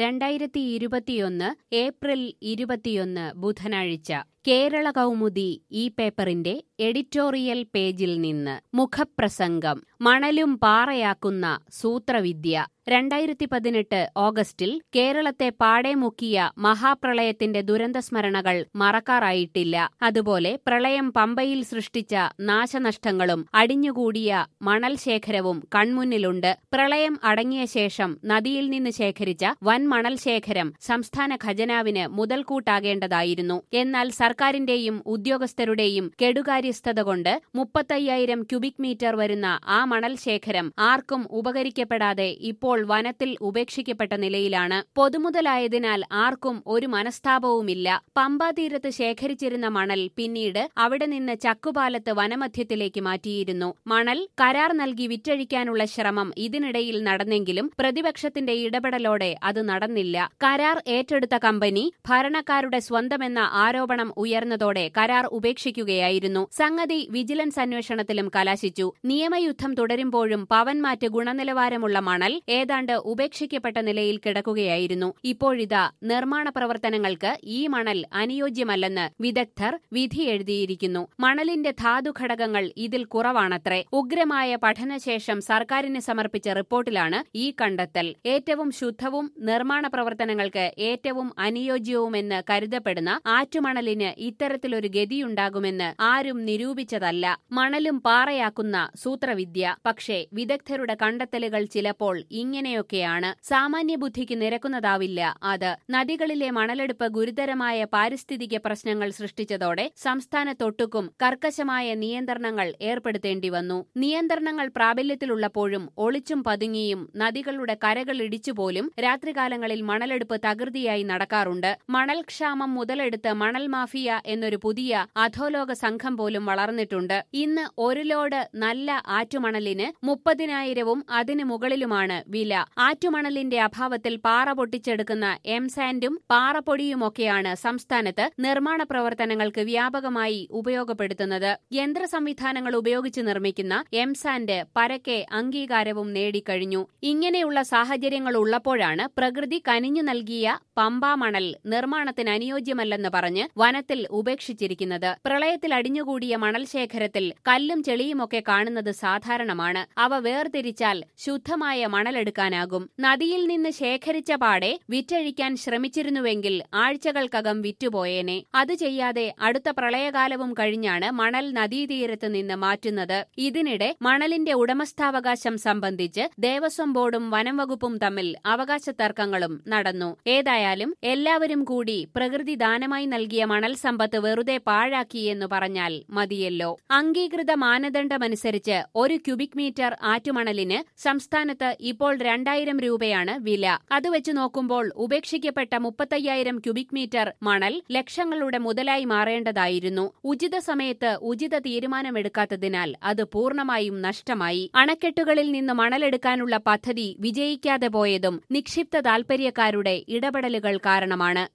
രണ്ടായിരത്തി ഇരുപത്തിയൊന്ന് ഏപ്രിൽ ഇരുപത്തിയൊന്ന് ബുധനാഴ്ച കേരള കൗമുദി ഈ പേപ്പറിന്റെ എഡിറ്റോറിയൽ പേജിൽ നിന്ന് മുഖപ്രസംഗം മണലും പാറയാക്കുന്ന സൂത്രവിദ്യ രണ്ടായിരത്തി പതിനെട്ട് ഓഗസ്റ്റിൽ കേരളത്തെ പാടെ മുക്കിയ മഹാപ്രളയത്തിന്റെ ദുരന്തസ്മരണകൾ മറക്കാറായിട്ടില്ല അതുപോലെ പ്രളയം പമ്പയിൽ സൃഷ്ടിച്ച നാശനഷ്ടങ്ങളും അടിഞ്ഞുകൂടിയ മണൽ ശേഖരവും കൺമുന്നിലുണ്ട് പ്രളയം അടങ്ങിയ ശേഷം നദിയിൽ നിന്ന് ശേഖരിച്ച വൻ മണൽ ശേഖരം സംസ്ഥാന ഖജനാവിന് മുതൽക്കൂട്ടാകേണ്ടതായിരുന്നു എന്നാൽ സർക്കാരിന്റെയും ഉദ്യോഗസ്ഥരുടെയും കെടുകാര്യസ്ഥത കൊണ്ട് മുപ്പത്തയ്യായിരം ക്യൂബിക് മീറ്റർ വരുന്ന ആ മണൽ ശേഖരം ആർക്കും ഉപകരിക്കപ്പെടാതെ ഇപ്പോൾ വനത്തിൽ ഉപേക്ഷിക്കപ്പെട്ട നിലയിലാണ് പൊതുമുതലായതിനാൽ ആർക്കും ഒരു മനസ്താപവുമില്ല പമ്പാ തീരത്ത് ശേഖരിച്ചിരുന്ന മണൽ പിന്നീട് അവിടെ നിന്ന് ചക്കുപാലത്ത് വനമധ്യത്തിലേക്ക് മാറ്റിയിരുന്നു മണൽ കരാർ നൽകി വിറ്റഴിക്കാനുള്ള ശ്രമം ഇതിനിടയിൽ നടന്നെങ്കിലും പ്രതിപക്ഷത്തിന്റെ ഇടപെടലോടെ അത് നടന്നില്ല കരാർ ഏറ്റെടുത്ത കമ്പനി ഭരണക്കാരുടെ സ്വന്തമെന്ന ആരോപണം ഉയർന്നതോടെ കരാർ ഉപേക്ഷിക്കുകയായിരുന്നു സംഗതി വിജിലൻസ് അന്വേഷണത്തിലും കലാശിച്ചു നിയമയുദ്ധം തുടരുമ്പോഴും പവൻമാറ്റ് ഗുണനിലവാരമുള്ള മണൽ ഏതാണ്ട് ഉപേക്ഷിക്കപ്പെട്ട നിലയിൽ കിടക്കുകയായിരുന്നു ഇപ്പോഴിതാ നിർമ്മാണ പ്രവർത്തനങ്ങൾക്ക് ഈ മണൽ അനുയോജ്യമല്ലെന്ന് വിദഗ്ധർ വിധി എഴുതിയിരിക്കുന്നു മണലിന്റെ ധാതുഘടകങ്ങൾ ഇതിൽ കുറവാണത്രേ ഉഗ്രമായ പഠനശേഷം സർക്കാരിന് സമർപ്പിച്ച റിപ്പോർട്ടിലാണ് ഈ കണ്ടെത്തൽ ഏറ്റവും ശുദ്ധവും നിർമ്മാണ പ്രവർത്തനങ്ങൾക്ക് ഏറ്റവും അനുയോജ്യവുമെന്ന് കരുതപ്പെടുന്ന ആറ്റുമണലിന് ഇത്തരത്തിലൊരു ഗതിയുണ്ടാകുമെന്ന് ആരും നിരൂപിച്ചതല്ല മണലും പാറയാക്കുന്ന സൂത്രവിദ്യ പക്ഷേ വിദഗ്ധരുടെ കണ്ടെത്തലുകൾ ചിലപ്പോൾ ഇങ്ങനെയൊക്കെയാണ് സാമാന്യ ബുദ്ധിക്ക് നിരക്കുന്നതാവില്ല അത് നദികളിലെ മണലെടുപ്പ് ഗുരുതരമായ പാരിസ്ഥിതിക പ്രശ്നങ്ങൾ സൃഷ്ടിച്ചതോടെ സംസ്ഥാനത്തൊട്ടുക്കും കർക്കശമായ നിയന്ത്രണങ്ങൾ ഏർപ്പെടുത്തേണ്ടി വന്നു നിയന്ത്രണങ്ങൾ പ്രാബല്യത്തിലുള്ളപ്പോഴും ഒളിച്ചും പതുങ്ങിയും നദികളുടെ കരകൾ ഇടിച്ചുപോലും രാത്രികാലങ്ങളിൽ മണലെടുപ്പ് തകൃതിയായി നടക്കാറുണ്ട് മണൽക്ഷാമം മുതലെടുത്ത് മണൽ മാഫിയ എന്നൊരു പുതിയ അധോലോക സംഘം പോലും വളർന്നിട്ടുണ്ട് ഇന്ന് ഒരു ലോഡ് നല്ല ആറ്റുമണലിന് മുപ്പതിനായിരവും അതിനു മുകളിലുമാണ് വില ആറ്റുമണലിന്റെ അഭാവത്തിൽ പാറ പൊട്ടിച്ചെടുക്കുന്ന എംസാൻഡും പാറപ്പൊടിയുമൊക്കെയാണ് സംസ്ഥാനത്ത് നിർമ്മാണ പ്രവർത്തനങ്ങൾക്ക് വ്യാപകമായി ഉപയോഗപ്പെടുത്തുന്നത് യന്ത്ര സംവിധാനങ്ങൾ ഉപയോഗിച്ച് നിർമ്മിക്കുന്ന എംസാൻഡ് പരക്കെ അംഗീകാരവും നേടിക്കഴിഞ്ഞു ഇങ്ങനെയുള്ള സാഹചര്യങ്ങൾ ഉള്ളപ്പോഴാണ് പ്രകൃതി കനിഞ്ഞു നൽകിയ പമ്പാ മണൽ നിർമ്മാണത്തിന് അനുയോജ്യമല്ലെന്ന് പറഞ്ഞ് വനത്തിൽ ഉപേക്ഷിച്ചിരിക്കുന്നത് പ്രളയത്തിൽ അടിഞ്ഞുകൂടിയ മണൽ ശേഖരത്തിൽ കല്ലും ചെളിയുമൊക്കെ കാണുന്നത് സാധാരണമാണ് അവ വേർതിരിച്ചാൽ ശുദ്ധമായ മണലെടുക്കാനാകും നദിയിൽ നിന്ന് ശേഖരിച്ച പാടെ വിറ്റഴിക്കാൻ ശ്രമിച്ചിരുന്നുവെങ്കിൽ ആഴ്ചകൾക്കകം വിറ്റുപോയേനെ അത് ചെയ്യാതെ അടുത്ത പ്രളയകാലവും കഴിഞ്ഞാണ് മണൽ നദീതീരത്ത് നിന്ന് മാറ്റുന്നത് ഇതിനിടെ മണലിന്റെ ഉടമസ്ഥാവകാശം സംബന്ധിച്ച് ദേവസ്വം ബോർഡും വനം വകുപ്പും തമ്മിൽ അവകാശ തർക്കങ്ങളും നടന്നു ഏതായാലും എല്ലാവരും കൂടി പ്രകൃതി ദാനമായി നൽകിയ മണൽ സമ്പത്ത് വെറുതെ പാഴാക്കിയെന്നു പറഞ്ഞാൽ മതിയല്ലോ അംഗീകൃത മാനദണ്ഡമനുസരിച്ച് ഒരു ക്യൂബിക് മീറ്റർ ആറ്റുമണലിന് സംസ്ഥാനത്ത് ഇപ്പോൾ രണ്ടായിരം രൂപയാണ് വില അത് വെച്ച് നോക്കുമ്പോൾ ഉപേക്ഷിക്കപ്പെട്ട മുപ്പത്തയ്യായിരം ക്യൂബിക് മീറ്റർ മണൽ ലക്ഷങ്ങളുടെ മുതലായി മാറേണ്ടതായിരുന്നു ഉചിത സമയത്ത് ഉചിത തീരുമാനമെടുക്കാത്തതിനാൽ അത് പൂർണ്ണമായും നഷ്ടമായി അണക്കെട്ടുകളിൽ നിന്ന് മണലെടുക്കാനുള്ള പദ്ധതി വിജയിക്കാതെ പോയതും നിക്ഷിപ്ത താൽപര്യക്കാരുടെ ഇടപെടലുകൾ കാരണമാണ്